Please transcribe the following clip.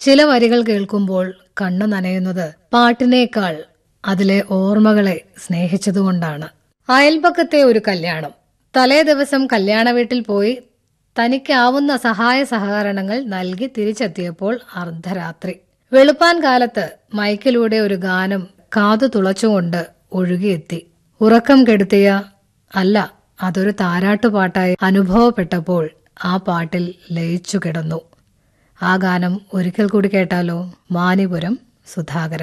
ചില വരികൾ കേൾക്കുമ്പോൾ കണ്ണു നനയുന്നത് പാട്ടിനേക്കാൾ അതിലെ ഓർമ്മകളെ സ്നേഹിച്ചതുകൊണ്ടാണ് അയൽപക്കത്തെ ഒരു കല്യാണം തലേ ദിവസം കല്യാണ വീട്ടിൽ പോയി തനിക്കാവുന്ന സഹായ സഹകരണങ്ങൾ നൽകി തിരിച്ചെത്തിയപ്പോൾ അർദ്ധരാത്രി വെളുപ്പാൻ കാലത്ത് മൈക്കിലൂടെ ഒരു ഗാനം കാതു തുളച്ചുകൊണ്ട് ഒഴുകിയെത്തി ഉറക്കം കെടുത്തിയ അല്ല അതൊരു താരാട്ടുപാട്ടായി അനുഭവപ്പെട്ടപ്പോൾ ആ പാട്ടിൽ ലയിച്ചു കിടന്നു ആ ഗാനം ഒരിക്കൽ കൂടി കേട്ടാലോ മാനിപുരം സുധാകരൻ